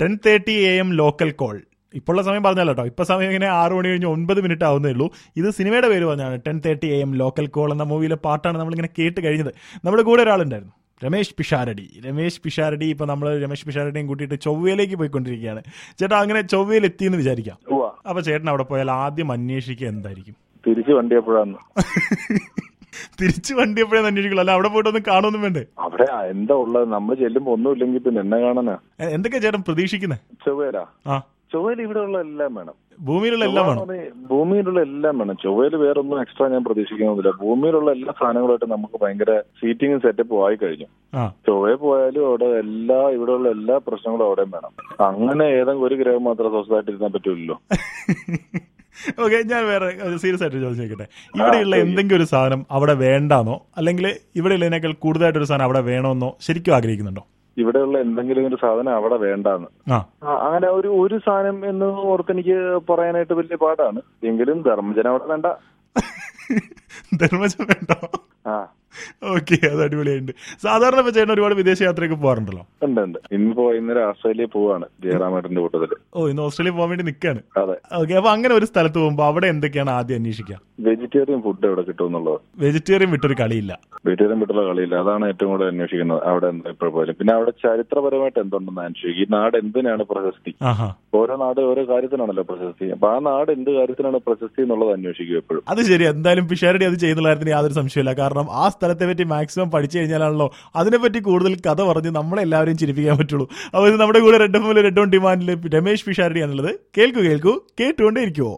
Ten thirty A M local call ഇപ്പോഴുള്ള സമയം പറഞ്ഞല്ലോ കേട്ടോ ഇപ്പൊ സമയം ഇങ്ങനെ ആറ് മണി കഴിഞ്ഞ് ഒൻപത് മിനിറ്റ് ആവുന്നേ ഉള്ളൂ ഇത് സിനിമയുടെ പേര് പറഞ്ഞാണ് ten thirty A M local call എന്ന മൂവിയിലെ പാട്ടാണ് നമ്മളിങ്ങനെ കേട്ട് കഴിഞ്ഞത് നമ്മുടെ കൂടെ ഒരാളുണ്ടായിരുന്നു രമേശ് പിഷാരടി രമേശ് പിഷാരടി ഇപ്പൊ നമ്മൾ രമേശ് പിഷാരടിയും കൂട്ടിയിട്ട് ചൊവ്വയിലേക്ക് പോയിക്കൊണ്ടിരിക്കുകയാണ് ചേട്ടാ അങ്ങനെ ചൊവ്വയിൽ എത്തിയെന്ന് വിചാരിക്കാം ഉവ്വ. അപ്പൊ ചേട്ടൻ അവിടെ പോയാൽ ആദ്യം അന്വേഷിക്കുക എന്തായിരിക്കും തിരിച്ച് വണ്ടി എപ്പോഴാന്ന് തിരിച്ചു വണ്ടി എപ്പോഴാണ് അന്വേഷിക്കുള്ളൂ അല്ല അവിടെ പോയിട്ട് ഒന്ന് കാണുമൊന്നും വേണ്ടേ അവിടെ എന്താ ഉള്ളത് നമ്മൾ ചെല്ലുമ്പോ ഒന്നും ഇല്ലെങ്കിൽ പിന്നെ എന്നെ കാണാനാ എ- എന്തൊക്കെയാ ചേട്ടൻ പ്രതീക്ഷിക്കുന്നത് ചൊവ്വേലാ ആ ചൊവ്വയിൽ ഇവിടെ ഉള്ള എല്ലാം വേണം ഭൂമിയിലുള്ള എല്ലാം വേണം ചൊവ്വ എന്ന് പറഞ്ഞാ ഭൂമിയിലുള്ള എല്ലാം വേണം ചൊവ്വയിൽ വേറെ ഒന്നും എക്സ്ട്രാ ഞാൻ പ്രതീക്ഷിക്കുന്നില്ല ഭൂമിയിലുള്ള എല്ലാ സാധനങ്ങളായിട്ട് നമുക്ക് ഭയങ്കര സീറ്റിംഗും സെറ്റപ്പും ആയി കഴിഞ്ഞു ആ ചൊവ്വയിൽ പോയാലും അവിടെ എല്ലാ ഇവിടെയുള്ള എല്ലാ പ്രശ്നങ്ങളും അവിടെയും വേണം അങ്ങനെ ഏതെങ്കിലും ഒരു ഗ്രഹം മാത്രം സ്വസ്ഥമായിട്ട് ഇരുന്നാൻ പറ്റൂലല്ലോ ഓക്കെ ഞാൻ വേറെ ഒരു സീരിയസ് ആയിട്ട് ചോദിച്ചു നോക്കട്ടെ ഇവിടെയുള്ള എന്തെങ്കിലും ഒരു സാധനം അവിടെ വേണ്ടാന്നോ അല്ലെങ്കിൽ ഇവിടെയുള്ളതിനേക്കാൾ കൂടുതലായിട്ടൊരു സാധനം അവിടെ വേണമെന്നോ ശരിക്കും ആഗ്രഹിക്കുന്നുണ്ടോ ഇവിടെയുള്ള എന്തെങ്കിലും ഒരു സാധനം അവിടെ വേണ്ടാന്ന് ആ ആ, അങ്ങനെ ഒരു ഒരു സാധനം എന്ന് ഓർത്ത് എനിക്ക് പറയാനായിട്ട് വലിയ പാടാണ് എങ്കിലും ധർമ്മജന അവിടെ വേണ്ട ധർമ്മജം വേണ്ടോ ആ ഓക്കെ അത് അടിപൊളിയായിട്ടുണ്ട് സാധാരണ ഇപ്പൊ ചേട്ടൻ ഒരുപാട് വിദേശ യാത്രയൊക്കെ പോകാറുണ്ടല്ലോ ഉണ്ട് ഉണ്ട് ഇന്നിപ്പോ ഇന്നലെ ഓസ്ട്രേലിയ പോവാണ് ജയറാമേട്ടന്റെ കൂട്ടത്തില് ഓ ഇന്ന് ഓസ്ട്രേലിയ പോകാൻ വേണ്ടി നിൽക്കാണ് അതെ ഓക്കെ അപ്പൊ അങ്ങനെ ഒരു സ്ഥലത്ത് പോകുമ്പോൾ അവിടെ എന്തൊക്കെയാണ് ആദ്യം അന്വേഷിക്കുക വെജിറ്റേറിയൻ ഫുഡ് എവിടെ കിട്ടും എന്നുള്ളത് വെജിറ്റേറിയൻ വിട്ടൊരു കളിയില്ല വെജിറ്റേറിയൻ വീട്ടിലുള്ള കളിയില്ല അതാണ് ഏറ്റവും കൂടുതൽ അന്വേഷിക്കുന്നത് അവിടെ എന്താ ഇപ്പോൾ പോയാലും പിന്നെ അവിടെ ചരിത്രപരമായിട്ട് എന്തുണ്ടെന്ന് അന്വേഷിക്കും ഈ നാട് എന്തിനാണ് പ്രശസ്തി ആഹാ ഓരോ നാട് ഓരോ കാര്യത്തിനാണല്ലോ പ്രശസ്തി അപ്പൊ ആ നാട് എന്ത് കാര്യത്തിനാണ് പ്രശസ്തി എന്നുള്ളത് അന്വേഷിക്കും എപ്പോഴും അത് ശരി എന്തായാലും പിഷാരടി അത് ചെയ്യുന്ന കാര്യത്തിന് യാതൊരു സംശയമില്ല കാരണം ആ സ്ഥലത്തെ പറ്റി മാക്സിമം പഠിച്ചു കഴിഞ്ഞാലാണല്ലോ അതിനെപ്പറ്റി കൂടുതൽ കഥ പറഞ്ഞ് നമ്മളെല്ലാവരും ചിരിപ്പിക്കാൻ പറ്റുള്ളൂ അപ്പോൾ ഇത് നമ്മുടെ കൂടെ റെഡ് എഫ് റെഡ് ഓൺ ഡിമാൻഡിൽ രമേശ് പിഷാരടി എന്നുള്ളത് കേൾക്കൂ കേൾക്കൂ കേട്ടുകൊണ്ടേ ഇരിക്കുവോ